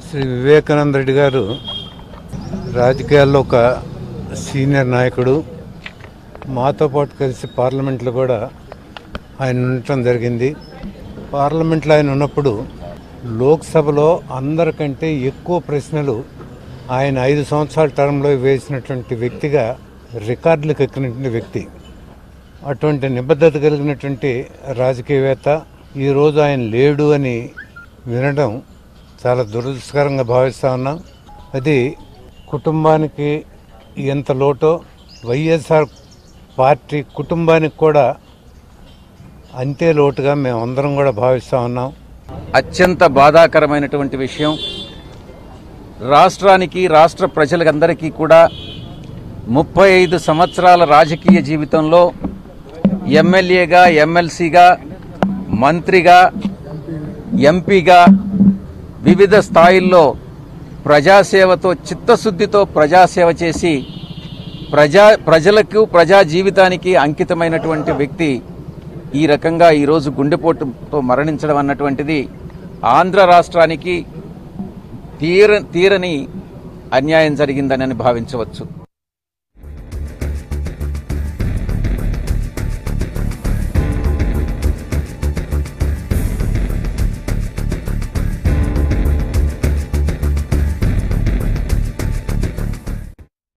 శ్రీ వివేకానంద రెడ్డి గారు రాజకీయాల్లో ఒక సీనియర్ నాయకుడు మాతో పాటు కలిసి పార్లమెంట్లో కూడా ఆయన ఉండటం జరిగింది పార్లమెంట్లో ఆయన ఉన్నప్పుడు లోక్సభలో అందరికంటే ఎక్కువ ప్రశ్నలు ఆయన ఐదు సంవత్సరాల టర్మ్లో వేసినటువంటి వ్యక్తిగా రికార్డులకు ఎక్కినటువంటి వ్యక్తి అటువంటి నిబద్ధత కలిగినటువంటి రాజకీయవేత్త ఈరోజు ఆయన లేడు అని వినడం చాలా దురదృష్టకరంగా భావిస్తా ఉన్నాం అది కుటుంబానికి ఎంత లోటో వైఎస్ఆర్ పార్టీ కుటుంబానికి కూడా అంతే లోటుగా మేము అందరం కూడా భావిస్తా ఉన్నాం అత్యంత బాధాకరమైనటువంటి విషయం రాష్ట్రానికి రాష్ట్ర ప్రజలందరికీ కూడా ముప్పై ఐదు సంవత్సరాల రాజకీయ జీవితంలో ఎమ్మెల్యేగా ఎమ్మెల్సీగా మంత్రిగా ఎంపీగా వివిధ స్థాయిల్లో ప్రజాసేవతో చిత్తశుద్ధితో ప్రజాసేవ చేసి ప్రజా ప్రజలకు ప్రజా జీవితానికి అంకితమైనటువంటి వ్యక్తి ఈ రకంగా ఈరోజు గుండెపోటుతో మరణించడం అన్నటువంటిది ఆంధ్ర రాష్ట్రానికి తీర తీరని అన్యాయం జరిగిందని భావించవచ్చు